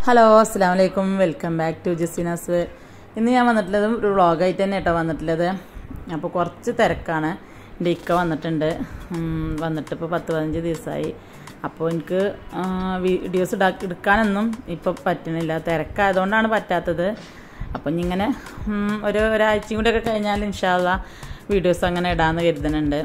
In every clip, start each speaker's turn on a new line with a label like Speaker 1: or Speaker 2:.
Speaker 1: hello അസ്സാം വലൈക്കും welcome back to ജസിനാസ് ഇന്ന് ഞാൻ വന്നിട്ടുള്ളത് ഒരു വ്ളോഗായിട്ട് തന്നെ കേട്ടോ വന്നിട്ടുള്ളത് അപ്പോൾ കുറച്ച് തിരക്കാണ് എൻ്റെ ഇക്ക വന്നിട്ടുണ്ട് ഉം, വന്നിട്ട് ഇപ്പോൾ പത്ത് പതിനഞ്ച് ദിവസമായി അപ്പോൾ എനിക്ക് ആ, വീഡിയോസ് ഇടാ എടുക്കാനൊന്നും ഇപ്പോൾ പറ്റുന്നില്ല തിരക്കായതുകൊണ്ടാണ് പറ്റാത്തത് അപ്പം ഇനി ഇങ്ങനെ ഉം, ഒരു ഒരാഴ്ചയും കൂടെയൊക്കെ കഴിഞ്ഞാൽ ഇൻഷാല്ല വീഡിയോസ് അങ്ങനെ ഇടാമെന്ന് കരുതുന്നുണ്ട്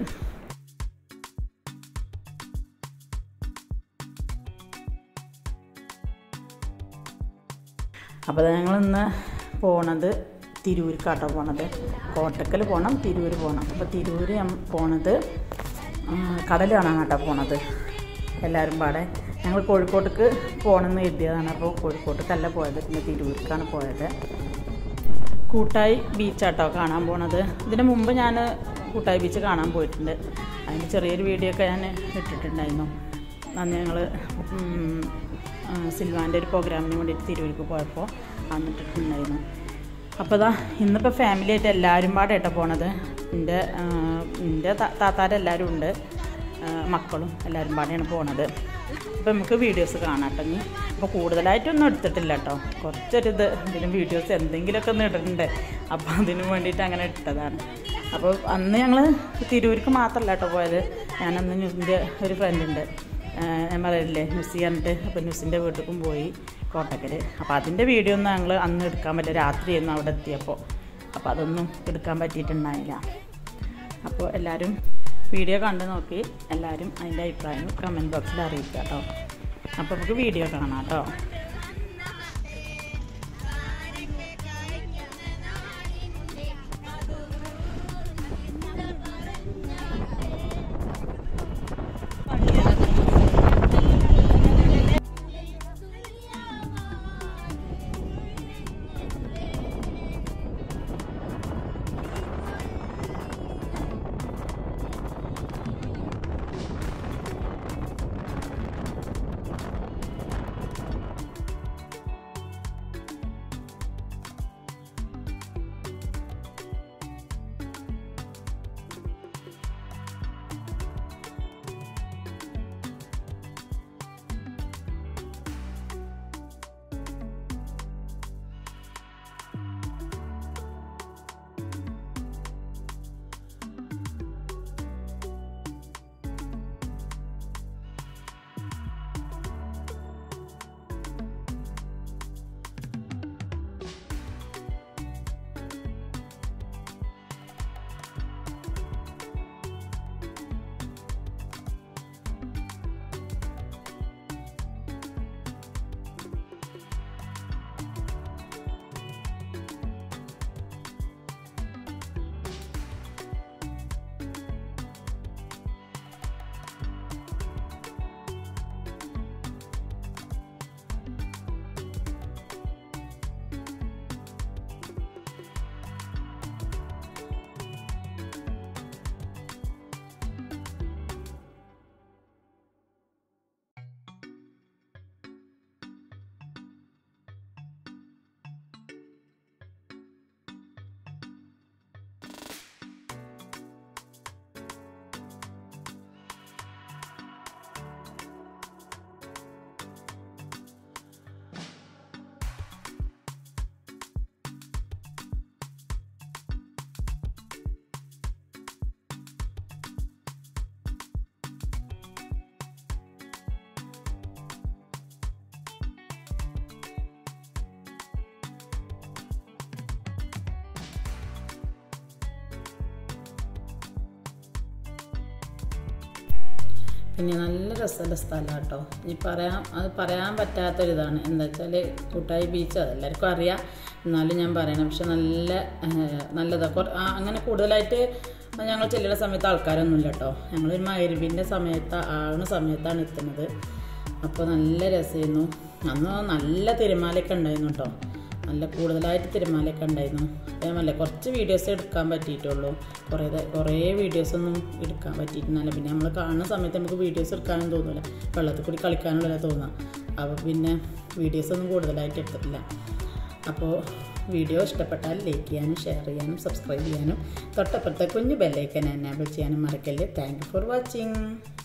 Speaker 1: അപ്പോൾ ഞങ്ങൾ ഇന്ന് പോണത് തിരൂർക്കാട്ടോ പോണത് കോട്ടക്കൽ പോകണം തിരൂർ പോകണം അപ്പോൾ തിരൂർ ഞാൻ പോണത് ആ, കടൽ കാണാൻ കേട്ടോ പോണത് എല്ലാവരും പാടെ ഞങ്ങൾ കോഴിക്കോട്ടേക്ക് പോകണമെന്ന് കരുതിയതാണ് അപ്പോൾ കോഴിക്കോട്ടേക്കല്ല പോയത് പിന്നെ തിരൂർക്കാണ് പോയത് കൂട്ടായി ബീച്ചാട്ടോ കാണാൻ പോണത് ഇതിന് മുമ്പ് ഞാൻ കൂട്ടായി ബീച്ച് കാണാൻ പോയിട്ടുണ്ട് അതിൻ്റെ ചെറിയൊരു വീഡിയോ ഒക്കെ ഞാൻ ഇട്ടിട്ടുണ്ടായിരുന്നു അന്ന് ഞങ്ങൾ സിൽവാൻ്റെ ഒരു പ്രോഗ്രാമിന് വേണ്ടിയിട്ട് തിരൂർക്ക് പോയപ്പോൾ അന്ന് ഇട്ടിട്ടുണ്ടായിരുന്നു അപ്പോൾ ഇതാ ഇന്നിപ്പോൾ ഫാമിലി ആയിട്ട് എല്ലാവരും പാടെ ആയിട്ടാണ് പോണത് എൻ്റെ എൻ്റെ താത്താരെല്ലാവരും ഉണ്ട് ആ, മക്കളും എല്ലാവരും പാടെയാണ് പോണത് അപ്പോൾ നമുക്ക് വീഡിയോസ് കാണാം കേട്ടോ ഇനി അപ്പോൾ കൂടുതലായിട്ടൊന്നും എടുത്തിട്ടില്ല കേട്ടോ കുറച്ചൊരു ഇത് ഇതിലും വീഡിയോസ് എന്തെങ്കിലുമൊക്കെ ഒന്ന് ഇടുന്നുണ്ട് അപ്പോൾ അതിന് വേണ്ടിയിട്ട് അങ്ങനെ ഇട്ടതാണ് അപ്പോൾ അന്ന് ഞങ്ങൾ തിരൂർക്ക് മാത്രമല്ല കേട്ടോ പോയത് ഞാനന്ന് ന്യൂസിൻ്റെ ഒരു ഫ്രണ്ട് ഉണ്ട് ഏഹ് ഞാൻ പറയില്ലേ ന്യൂസ് പറഞ്ഞിട്ട് അപ്പോൾ ന്യൂസിൻ്റെ വീട്ടിലേക്കും പോയി കോട്ടക്കൽ അപ്പോൾ അതിൻ്റെ വീഡിയോ ഒന്നും ഞങ്ങൾ അന്ന് എടുക്കാൻ പറ്റില്ല രാത്രിയായിരുന്നു അവിടെ എത്തിയപ്പോൾ അപ്പോൾ അതൊന്നും എടുക്കാൻ പറ്റിയിട്ടുണ്ടായില്ല അപ്പോൾ എല്ലാവരും വീഡിയോ കണ്ടു നോക്കി എല്ലാവരും അതിൻ്റെ അഭിപ്രായം കമൻറ്റ് ബോക്സിൽ അറിയിക്കുക കേട്ടോ അപ്പോൾ നമുക്ക് വീഡിയോ കാണാം കേട്ടോ പിന്നെ നല്ല രസമുള്ള സ്ഥലമാണ് കേട്ടോ ഇനി പറയാൻ അത് പറയാൻ പറ്റാത്തൊരിതാണ് എന്താ വെച്ചാൽ കൂട്ടായി ബീച്ച് അത് എല്ലാവർക്കും അറിയാം എന്നാലും ഞാൻ പറയണം പക്ഷെ നല്ല നല്ലതാണ് കുറ ആ, അങ്ങനെ കൂടുതലായിട്ട് ഞങ്ങൾ ചെല്ലുന്ന സമയത്ത് ആൾക്കാരൊന്നുമില്ല കേട്ടോ ഞങ്ങൾ മരുവിൻ്റെ സമയത്ത് ആവുന്ന സമയത്താണ് എത്തുന്നത് അപ്പോൾ നല്ല രസമായിരുന്നു അന്ന് നല്ല തിരുമാലയൊക്കെ ഉണ്ടായിരുന്നു കേട്ടോ നല്ല കൂടുതലായിട്ട് തിരുമാലയൊക്കെ ഉണ്ടായിരുന്നു അതേമല്ലേ കുറച്ച് വീഡിയോസ് എടുക്കാൻ പറ്റിയിട്ടുള്ളൂ കുറേ ദ- കുറേ വീഡിയോസൊന്നും എടുക്കാൻ പറ്റിയിട്ടില്ല പിന്നെ നമ്മൾ കാണുന്ന സമയത്ത് നമുക്ക് വീഡിയോസ് എടുക്കാനും തോന്നില്ല വെള്ളത്തിൽ കൂടി കളിക്കാനുള്ള തോന്നാം അപ്പോൾ പിന്നെ വീഡിയോസൊന്നും കൂടുതലായിട്ട് എടുത്തിട്ടില്ല അപ്പോൾ വീഡിയോ ഇഷ്ടപ്പെട്ടാൽ ലൈക്ക് ചെയ്യാനും ഷെയർ ചെയ്യാനും സബ്സ്ക്രൈബ് ചെയ്യാനും തൊട്ടപ്പുറത്തെ കുഞ്ഞു ബെല്ലൈക്കൻ എനാബിൾ ചെയ്യാനും മറക്കല്ലേ താങ്ക് യു ഫോർ വാച്ചിങ്